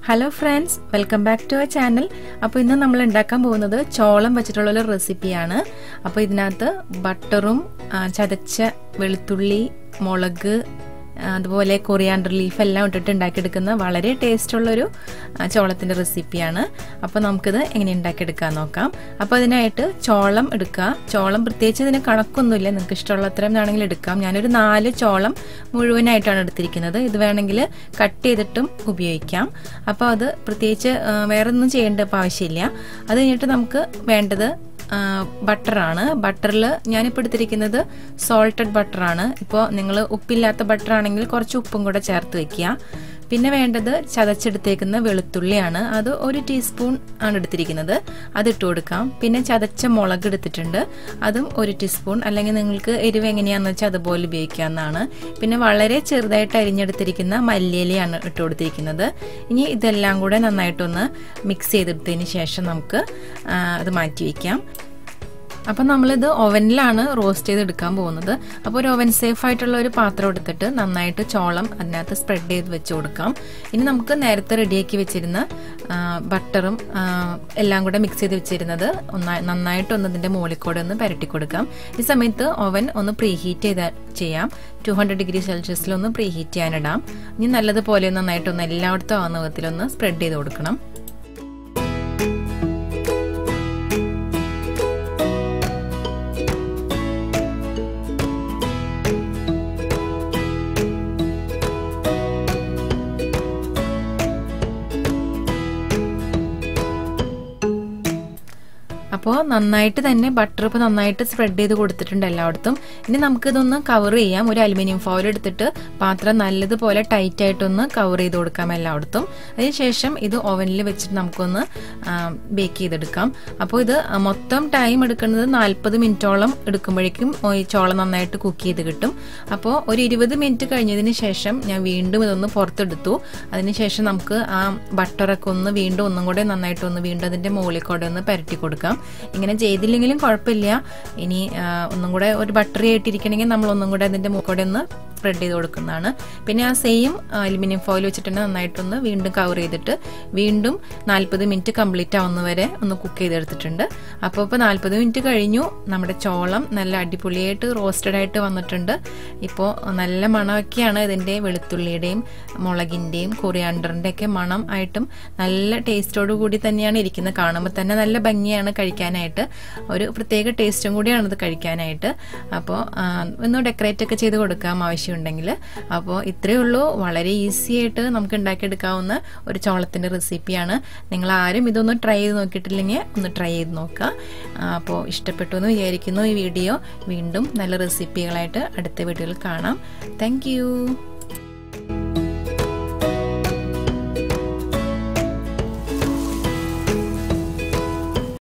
hello friends welcome back to our channel അപ്പോൾ ഇന്ന് നമ്മൾ ഉണ്ടാക്കാൻ പോകുന്നത് ചോളം വെച്ചിട്ടുള്ള ഒരു റെസിപ്പിയാണ് അപ്പോൾ ഇതിനകത്ത് ബട്ടറും ആ, ചതച്ച വെളുത്തുള്ളി മുളക് ആ, അതുപോലെ കൊറിയാണ്ടർ ലീഫ് എല്ലാം ഇട്ടിട്ട് ഉണ്ടാക്കിയെടുക്കുന്ന വളരെ ടേസ്റ്റുള്ളൊരു ആ, ചോളത്തിൻ്റെ റെസിപ്പിയാണ് അപ്പോൾ നമുക്കിത് എങ്ങനെ ഉണ്ടാക്കിയെടുക്കാൻ നോക്കാം അപ്പോൾ അതിനായിട്ട് ചോളം എടുക്കുക ചോളം പ്രത്യേകിച്ച് ഇതിന് കണക്കൊന്നുമില്ല നിങ്ങൾക്ക് ഇഷ്ടമുള്ള അത്രയും വേണമെങ്കിൽ എടുക്കാം ഞാനൊരു നാല് ചോളം മുഴുവനായിട്ടാണ് എടുത്തിരിക്കുന്നത് ഇത് വേണമെങ്കിൽ കട്ട് ചെയ്തിട്ടും ഉപയോഗിക്കാം അപ്പോൾ അത് പ്രത്യേകിച്ച് ആ, വേറെ ഒന്നും ചെയ്യേണ്ട ഇപ്പം ആവശ്യമില്ല അത് കഴിഞ്ഞിട്ട് നമുക്ക് വേണ്ടത് ബട്ടറാണ് ബട്ടറിൽ ഞാനിപ്പോൾ എടുത്തിരിക്കുന്നത് സോൾട്ടഡ് ബട്ടറാണ് ഇപ്പോൾ നിങ്ങൾ ഉപ്പില്ലാത്ത ബട്ടർ ആണെങ്കിൽ കുറച്ച് ഉപ്പും കൂടെ ചേർത്ത് വെക്കുക പിന്നെ വേണ്ടത് ചതച്ചെടുത്തേക്കുന്ന വെളുത്തുള്ളിയാണ് അത് ഒരു ടീസ്പൂൺ ആണ് എടുത്തിരിക്കുന്നത് അത് ഇട്ട് കൊടുക്കാം പിന്നെ ചതച്ച മുളക് എടുത്തിട്ടുണ്ട് അതും ഒരു ടീസ്പൂൺ അല്ലെങ്കിൽ നിങ്ങൾക്ക് എരിവ് എങ്ങനെയാണെന്ന് വെച്ചാൽ അതുപോലെ ഉപയോഗിക്കാവുന്നതാണ് പിന്നെ വളരെ ചെറുതായിട്ട് അരിഞ്ഞെടുത്തിരിക്കുന്ന മല്ലിയിലയാണ് ഇട്ട് കൊടുത്തിരിക്കുന്നത് ഇനി ഇതെല്ലാം കൂടെ നന്നായിട്ടൊന്ന് മിക്സ് ചെയ്തെടുത്തതിന് ശേഷം നമുക്ക് ആ, അത് മാറ്റി വയ്ക്കാം അപ്പം നമ്മളിത് ഓവനിലാണ് റോസ്റ്റ് ചെയ്തെടുക്കാൻ പോകുന്നത് അപ്പോൾ ഒരു ഓവൻ സേഫ് ആയിട്ടുള്ള ഒരു പാത്രം എടുത്തിട്ട് നന്നായിട്ട് ചോളം അതിനകത്ത് സ്പ്രെഡ് ചെയ്ത് വെച്ച് കൊടുക്കാം ഇനി നമുക്ക് നേരത്തെ റെഡിയാക്കി വെച്ചിരുന്ന ആ, ബട്ടറും ആ, എല്ലാം കൂടെ മിക്സ് ചെയ്ത് വെച്ചിരുന്നത് ഒന്നാ നന്നായിട്ട് ഒന്ന് ഇതിൻ്റെ മുകളിൽ കൂടെ ഒന്ന് പരട്ടി കൊടുക്കാം ഈ സമയത്ത് ഓവൻ ഒന്ന് പ്രീ ഹീറ്റ് ചെയ്ത ചെയ്യാം ടു ഹൺഡ്രഡ് ഡിഗ്രി സെൽഷ്യസിൽ ഒന്ന് പ്രീ ഹീറ്റ് ചെയ്യാനിടാം ഇനി നല്ലതുപോലെ നന്നായിട്ടൊന്ന് എല്ലായിടത്തും ആവുന്ന വിധത്തിലൊന്ന് സ്പ്രെഡ് ചെയ്ത് കൊടുക്കണം അപ്പോൾ നന്നായിട്ട് തന്നെ ബട്ടർ ഇപ്പോൾ നന്നായിട്ട് സ്പ്രെഡ് ചെയ്ത് കൊടുത്തിട്ടുണ്ട് എല്ലായിടത്തും ഇനി നമുക്കിതൊന്ന് കവർ ചെയ്യാം ഒരു അലുമിനിയം ഫോയിൽ എടുത്തിട്ട് പാത്രം നല്ലതുപോലെ ടൈറ്റ് ആയിട്ടൊന്ന് കവർ ചെയ്ത് കൊടുക്കാം എല്ലായിടത്തും അതിനുശേഷം ഇത് ഓവനിൽ വെച്ചിട്ട് നമുക്കൊന്ന് ബേക്ക് ചെയ്തെടുക്കാം അപ്പോൾ ഇത് മൊത്തം ടൈം എടുക്കുന്നത് നാൽപ്പത് മിനിറ്റോളം എടുക്കുമ്പോഴേക്കും ഈ ചോളം നന്നായിട്ട് കുക്ക് ചെയ്ത് കിട്ടും അപ്പോൾ ഒരു ഇരുപത് മിനിറ്റ് കഴിഞ്ഞതിന് ശേഷം ഞാൻ വീണ്ടും ഇതൊന്ന് പുറത്തെടുത്തു അതിനുശേഷം നമുക്ക് ആ ബട്ടറൊക്കെ ഒന്ന് വീണ്ടും ഒന്നും കൂടെ നന്നായിട്ട് ഒന്ന് വീണ്ടും അതിൻ്റെ മുകളിൽ കൂടെ ഒന്ന് പരട്ടി കൊടുക്കാം ഇങ്ങനെ ചെയ്തില്ലെങ്കിലും കുഴപ്പമില്ല ഇനി ആ, ഒന്നും കൂടെ ഒരു ബട്ടറി ആയിട്ടിരിക്കണമെങ്കിൽ നമ്മൾ ഒന്നും കൂടെ അതിൻ്റെ മുകളിൽ കൂടെ ഒന്ന് സ്പ്രെഡ് ചെയ്ത് കൊടുക്കുന്നതാണ് പിന്നെ ആ സെയിം അലുമിനിയം ഫോയിൽ വെച്ചിട്ട് തന്നെ നന്നായിട്ടൊന്ന് വീണ്ടും കവർ ചെയ്തിട്ട് വീണ്ടും നാൽപ്പത് മിനിറ്റ് കംപ്ലീറ്റ് ആവുന്ന വരെ ഒന്ന് കുക്ക് ചെയ്തെടുത്തിട്ടുണ്ട് അപ്പോൾ ഇപ്പോൾ നാൽപ്പത് മിനിറ്റ് കഴിഞ്ഞു നമ്മുടെ ചോളം നല്ല അടിപൊളിയായിട്ട് റോസ്റ്റഡ് ആയിട്ട് വന്നിട്ടുണ്ട് ഇപ്പോൾ നല്ല മണമൊക്കെയാണ് ഇതിൻ്റെ വെളുത്തുള്ളിയുടെയും മുളകിൻ്റെയും കൊറിയാണ്ടറിൻ്റെ ഒക്കെ മണം ആയിട്ടും നല്ല ടേസ്റ്റോടു കൂടി തന്നെയാണ് ഇരിക്കുന്നത് കാണുമ്പോൾ തന്നെ നല്ല ഭംഗിയാണ് കഴിക്കാനായിട്ട് ഒരു പ്രത്യേക ടേസ്റ്റും കൂടിയാണ് ഇത് കഴിക്കാനായിട്ട് അപ്പോൾ ആ, ഒന്ന് ഡെക്കറേറ്റ് ഒക്കെ ചെയ്ത് കൊടുക്കാം ആവശ്യമുണ്ടെങ്കിൽ അപ്പോൾ ഇത്രയേ ഉള്ളൂ വളരെ ഈസി ആയിട്ട് നമുക്ക് ഉണ്ടാക്കിയെടുക്കാവുന്ന ഒരു ചോളത്തിൻ്റെ റെസിപ്പിയാണ് നിങ്ങൾ ആരും ഇതൊന്ന് ട്രൈ ചെയ്ത് നോക്കിയിട്ടില്ലെങ്കിൽ ഒന്ന് ട്രൈ ചെയ്ത് നോക്കുക ആ, അപ്പോൾ ഇഷ്ടപ്പെട്ടു എന്ന് വിചാരിക്കുന്നു ഈ വീഡിയോ വീണ്ടും നല്ല റെസിപ്പികളായിട്ട് അടുത്ത വീഡിയോയിൽ കാണാം താങ്ക്